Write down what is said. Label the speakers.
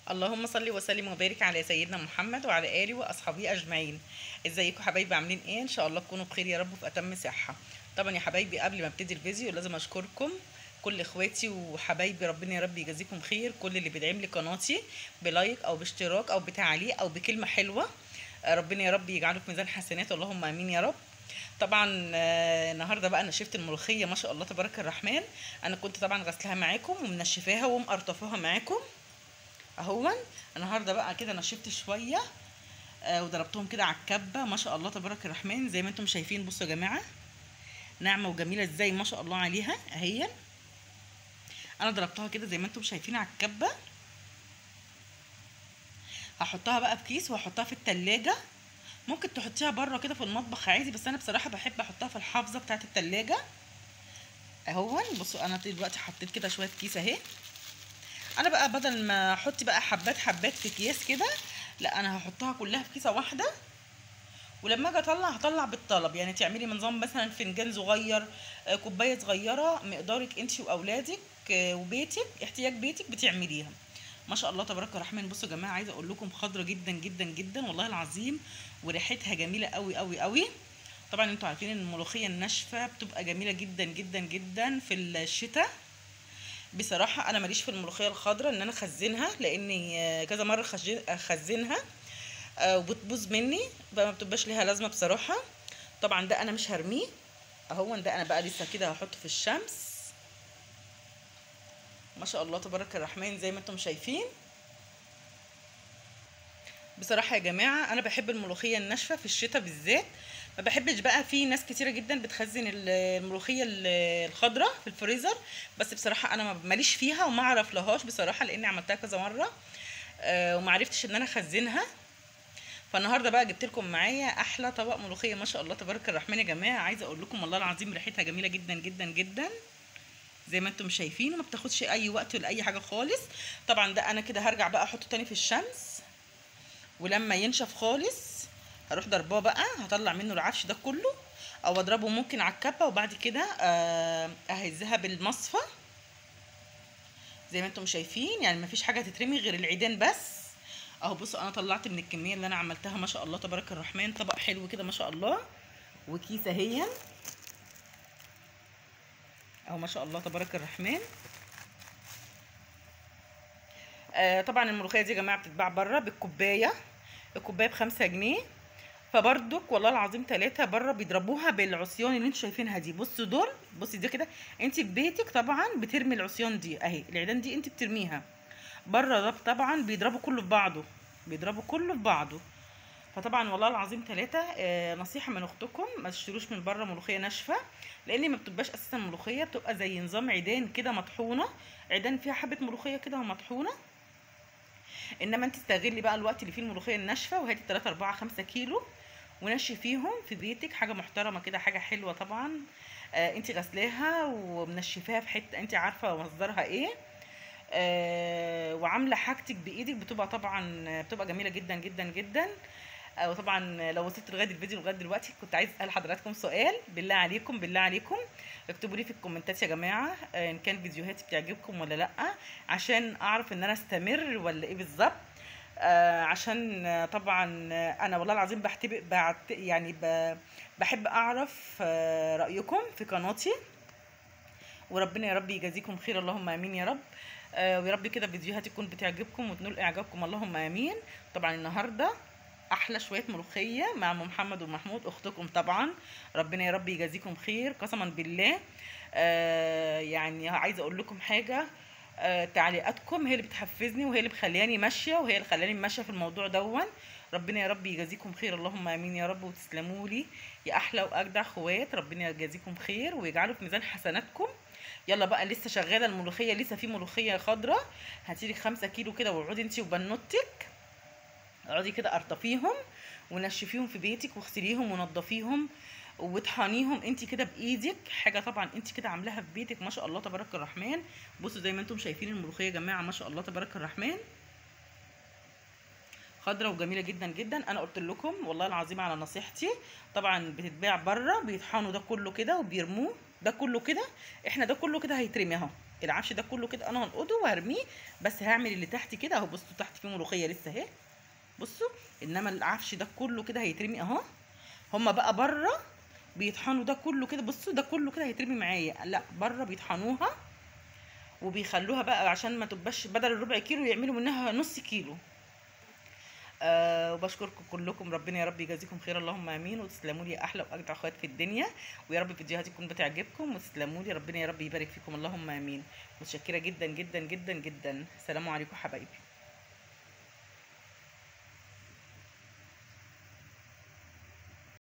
Speaker 1: اللهم صل وسلم وبارك على سيدنا محمد وعلى اله واصحابه اجمعين ازيكم حبايبي عاملين ايه ان شاء الله تكونوا بخير يا رب وفي اتم صحه طبعا يا حبايبي قبل ما ابتدي الفيديو لازم اشكركم كل اخواتي وحبايبي ربنا يا رب يجازيكم خير كل اللي بيدعم لي قناتي بلايك او باشتراك او بتعليق او بكلمه حلوه ربنا يا رب يجعله في ميزان حسنات اللهم امين يا رب طبعا آه، النهارده بقى نشفت الملوخيه ما شاء الله تبارك الرحمن انا كنت طبعا غسلها معاكم ومنشفاها ومقرطفاها معاكم اهون النهارده بقى كده نشفت شويه آه وضربتهم كده على الكبه ما شاء الله تبارك الرحمن زي ما انتم شايفين بصوا يا جماعه ناعمه وجميله ازاي ما شاء الله عليها اهي انا ضربتها كده زي ما انتم شايفين على الكبه هحطها بقى في كيس وهحطها في التلاجة ممكن تحطيها بره كده في المطبخ عادي بس انا بصراحه بحب احطها في الحافظه بتاعه التلاجة اهون بصوا انا دلوقتي حطيت كده شويه كيس اهي انا بقى بدل ما احط بقى حبات حبات في اكياس كده لا انا هحطها كلها في كيسه واحده ولما اجي اطلع هطلع بالطلب يعني تعملي نظام مثلا فنجان صغير آه، كوبايه صغيره مقدارك انت واولادك آه، وبيتك احتياج بيتك بتعمليها ما شاء الله تبارك الرحمن بصوا يا جماعه عايزه اقول لكم خضره جدا جدا جدا والله العظيم وريحتها جميله قوي قوي قوي طبعا انتوا عارفين ان الملوخيه الناشفه بتبقى جميله جدا جدا جدا في الشتاء بصراحه انا ماليش في الملوخيه الخضراء ان انا اخزنها لاني آه، كذا مره خزن- اخزنها آه، وبتبوظ مني بقى ما بتبقاش ليها لازمه بصراحه طبعا ده انا مش هرميه اهو ده انا بقى لسه كده هحطه في الشمس ما شاء الله تبارك الرحمن زي ما انتم شايفين بصراحة يا جماعة أنا بحب الملوخية الناشفة في الشتاء بالذات ما بحبش بقى في ناس كتيرة جدا بتخزن ال- الملوخية ال- الخضراء في الفريزر بس بصراحة أنا ما- ماليش فيها وما أعرف لهاش بصراحة لأني عملتها كذا مرة آه، وما عرفتش إن أنا أخزنها فالنهارده بقى جبت لكم معايا احلى طبق ملوخيه ما شاء الله تبارك الرحمن يا جماعه عايزه اقول لكم والله العظيم ريحتها جميله جدا جدا جدا زي ما انتم شايفين وما بتاخدش اي وقت ولا اي حاجه خالص طبعا ده انا كده هرجع بقى احطه تاني في الشمس ولما ينشف خالص هروح ضرباه بقى هطلع منه العفش ده كله او اضربه ممكن على الكبه وبعد كده آه، اهزها بالمصفى زي ما انتم شايفين يعني مفيش حاجه تترمي غير العيدان بس اهو بصوا انا طلعت من الكميه اللي انا عملتها ما شاء الله تبارك الرحمن طبق حلو كده ما شاء الله وكيسه هي اهو ما شاء الله تبارك الرحمن آه طبعا الملوخيه دي يا جماعه بتتباع بره بالكوبايه الكوبايه بخمسة جنيه فبرضك والله العظيم ثلاثة بره بيضربوها بالعصيان اللي انتوا شايفينها دي بصوا دول بصي دي كده انت في بيتك طبعا بترمي العصيان دي اهي العيدان دي انت بترميها بره ده طبعا بيضربوا كله في بعضه بيضربوا كله في بعضه فطبعا والله العظيم ثلاثة آه نصيحة من اختكم ما تشتروش من بره ملوخية ناشفة لان ما بتبقاش اساسا ملوخية بتبقى زي نظام عيدان كده مطحونة عيدان فيها حبة ملوخية كده ومطحونة انما انت استغلي بقى الوقت اللي فيه الملوخية الناشفة وهاتي 3 4 5 كيلو ونشفيهم في بيتك حاجة محترمة كده حاجة حلوة طبعا آه انت غسلاها ومنشفاها في حتة انت عارفة مصدرها ايه آه وعامله حاجتك بايدك بتبقى طبعا بتبقى جميله جدا جدا جدا آه وطبعا لو وصلت لغايه الفيديو لغايه دلوقتي كنت عايز اسال حضراتكم سؤال بالله عليكم بالله عليكم اكتبوا لي في الكومنتات يا جماعه آه ان كان فيديوهاتي بتعجبكم ولا لا عشان اعرف ان انا استمر ولا ايه بالظبط آه عشان آه طبعا آه انا والله العظيم بحتبق بعت يعني ب- بحب اعرف آه رايكم في قناتي وربنا يا رب يجازيكم خير اللهم امين يا رب آه ويا رب كده فيديوهاتي تكون بتعجبكم وتنول اعجابكم اللهم امين طبعا النهارده احلى شويه ملوخيه مع ام محمد ومحمود اختكم طبعا ربنا يا رب يجازيكم خير قسما بالله آه يعني عايزه اقول لكم حاجه آه تعليقاتكم هي اللي بتحفزني وهي اللي مخلياني ماشيه وهي اللي خلاني ماشيه في الموضوع دون ربنا يا رب يجازيكم خير اللهم امين يا رب وتسلموا لي يا احلى واجدع اخوات ربنا يجازيكم خير ويجعله في ميزان حسناتكم يلا بقى لسه شغاله الملوخيه لسه في ملوخيه خضراء هاتيلك خمسة كيلو كده واقعدي انتي وبنوتك اقعدي كده قرطفيهم ونشفيهم في بيتك واغسليهم ونضفيهم وطحنيهم انت كده بايدك حاجه طبعا انت كده عاملاها في بيتك ما شاء الله تبارك الرحمن بصوا زي ما انتم شايفين الملوخيه يا جماعه ما شاء الله تبارك الرحمن خضرة وجميله جدا جدا انا قلت لكم والله العظيم على نصيحتي طبعا بتتباع بره بيطحنوا ده كله كده وبيرموه ده كله كده احنا ده كله كده هيترمي اهو العفش ده كله كده انا هنقضه وهرميه بس هعمل اللي تحت كده اهو بصوا تحت فيه ملوخيه لسه اهي بصوا انما العفش ده كله كده هيترمي اهو هما بقى بره بيطحنوا ده كله كده بصوا ده كله كده هيترمي معايا لا بره بيطحنوها وبيخلوها بقى عشان ما تبقاش بدل الربع كيلو يعملوا منها نص كيلو آه وبشكركم كلكم ربنا يا رب يجازيكم خير اللهم امين وتسلموا لي احلى واجدع اخوات في الدنيا ويا رب فيديوهاتي تكون بتعجبكم وتسلموا لي ربنا يا رب يبارك فيكم اللهم امين متشكره جدا جدا جدا جدا السلام عليكم حبايبي